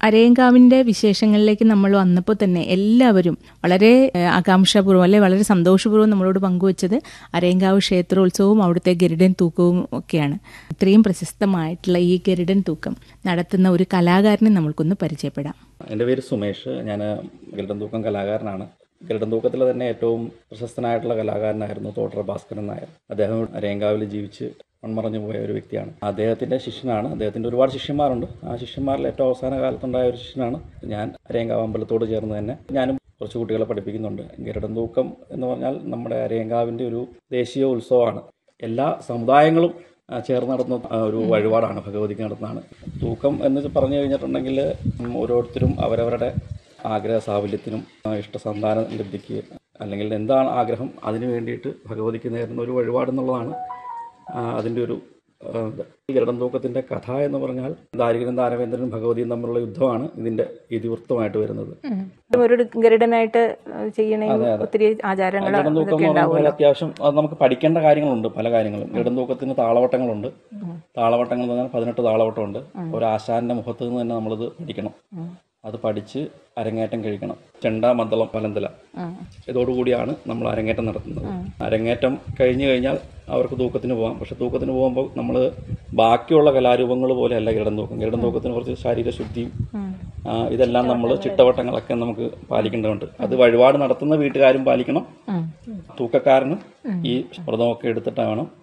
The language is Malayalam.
അരയങ്കാവിന്റെ വിശേഷങ്ങളിലേക്ക് നമ്മൾ വന്നപ്പോൾ തന്നെ എല്ലാവരും വളരെ ഏഹ്, ആകാംക്ഷാപൂർവ്വം അല്ലെ വളരെ സന്തോഷപൂർവ്വം നമ്മളോട് പങ്കുവച്ചത് അരയങ്കാവ് ക്ഷേത്രോത്സവവും അവിടുത്തെ ഗരുഡൻ തൂക്കവും ഒക്കെയാണ് ഇത്രയും പ്രശസ്തമായിട്ടുള്ള ഈ ഗരുഡൻ തൂക്കം നടത്തുന്ന ഒരു കലാകാരനെ നമ്മൾക്കൊന്ന് പരിചയപ്പെടാം എൻ്റെ പേര് സുമേഷ് ഞാൻ ഗരുഡൻ തൂക്കം കലാകാരനാണ് ഗരുഡൻ തൂക്കത്തിൽ തന്നെ ഏറ്റവും പ്രശസ്തനായിട്ടുള്ള കലാകാരനായിരുന്നു തോട്ടറ ഭാസ്കരൻ നായർ അദ്ദേഹം രേങ്കാവിൽ ജീവിച്ച് മൺമറഞ്ഞു പോയ ഒരു വ്യക്തിയാണ് അദ്ദേഹത്തിൻ്റെ ശിഷ്യനാണ് അദ്ദേഹത്തിൻ്റെ ഒരുപാട് ശിഷ്യന്മാരുണ്ട് ആ ശിഷ്യന്മാരിൽ ഏറ്റവും അവസാന കാലത്തുണ്ടായ ഒരു ശിഷ്യനാണ് ഞാൻ രേങ്കാവ് അമ്പലത്തോട് ചേർന്ന് തന്നെ ഞാനും കുറച്ച് കുട്ടികളെ പഠിപ്പിക്കുന്നുണ്ട് ഗരുഡൻ തൂക്കം എന്ന് പറഞ്ഞാൽ നമ്മുടെ രേങ്കാവിൻ്റെ ഒരു ദേശീയ ഉത്സവമാണ് എല്ലാ സമുദായങ്ങളും ആ, ചേർന്ന് നടത്തുന്ന ആ, ഒരു വഴിപാടാണ് ഭഗവതിക്ക് നടത്തുന്നതാണ് തൂക്കം എന്ന് പറഞ്ഞു കഴിഞ്ഞിട്ടുണ്ടെങ്കിൽ ഉം, ഓരോരുത്തരും അവരവരുടെ ആഗ്രഹ സാഫല്യത്തിനും ആ, ഇഷ്ടസന്താന ലബ്ധിക്ക് അല്ലെങ്കിൽ എന്താണ് ആഗ്രഹം അതിനു വേണ്ടിയിട്ട് ഭഗവതിക്ക് നേരുന്ന ഒരു വഴിപാടെന്നുള്ളതാണ് ആ, അതിൻ്റെ ഒരു ആ, ഇത്. ഈ ഗരുഡൻ തൂക്കത്തിൻ്റെ കഥ എന്ന് പറഞ്ഞാൽ ദാരികനും ദാനവേന്ദ്രനും ഭഗവതിയും തമ്മിലുള്ള യുദ്ധമാണ് ഇതിൻ്റെ ഇതിവൃത്തമായിട്ട് വരുന്നത് ഒരു ഗരുഡനായിട്ട് ചെയ്യണമെങ്കിൽ ഒത്തിരി ആചാരങ്ങൾ ഗരുഡൻ തൂക്കം എന്ന് പറയുമ്പോൾ അത്യാവശ്യം അത് നമുക്ക് പഠിക്കേണ്ട കാര്യങ്ങളുണ്ട് പല കാര്യങ്ങളും ഗരുഡൻ തൂക്കത്തിന് താളവട്ടങ്ങളുണ്ട് താളവട്ടങ്ങൾ എന്ന് പറഞ്ഞാൽ പതിനെട്ട് താളവട്ടമുണ്ട് ഒരു ആശാന്റെ മുഖത്ത് നിന്ന് തന്നെ നമ്മളിത് പഠിക്കണം അത് പഠിച്ച് അരങ്ങേറ്റം കഴിക്കണം ചെണ്ട മദ്ദളം പലന്തല ഇതോടുകൂടിയാണ് നമ്മൾ അരങ്ങേറ്റം നടത്തുന്നത് അരങ്ങേറ്റം കഴിഞ്ഞു കഴിഞ്ഞാൽ അവർക്ക് തൂക്കത്തിന് പോകാം പക്ഷെ തൂക്കത്തിന് പോകുമ്പോൾ നമ്മൾ ബാക്കിയുള്ള കലാരൂപങ്ങൾ പോലെയല്ല ഗരുഡൻ തൂക്കം ഗരുഡൻ തൂക്കത്തിന് കുറച്ച് ശരീരശുദ്ധിയും ആ, ഇതെല്ലാം നമ്മൾ ചിട്ടവട്ടങ്ങളൊക്കെ നമുക്ക് പാലിക്കേണ്ടതുണ്ട് അത് വഴിപാട് നടത്തുന്ന വീട്ടുകാരും പാലിക്കണം തൂക്കക്കാരനും ഈ വ്രതമൊക്കെ എടുത്തിട്ട് വേണം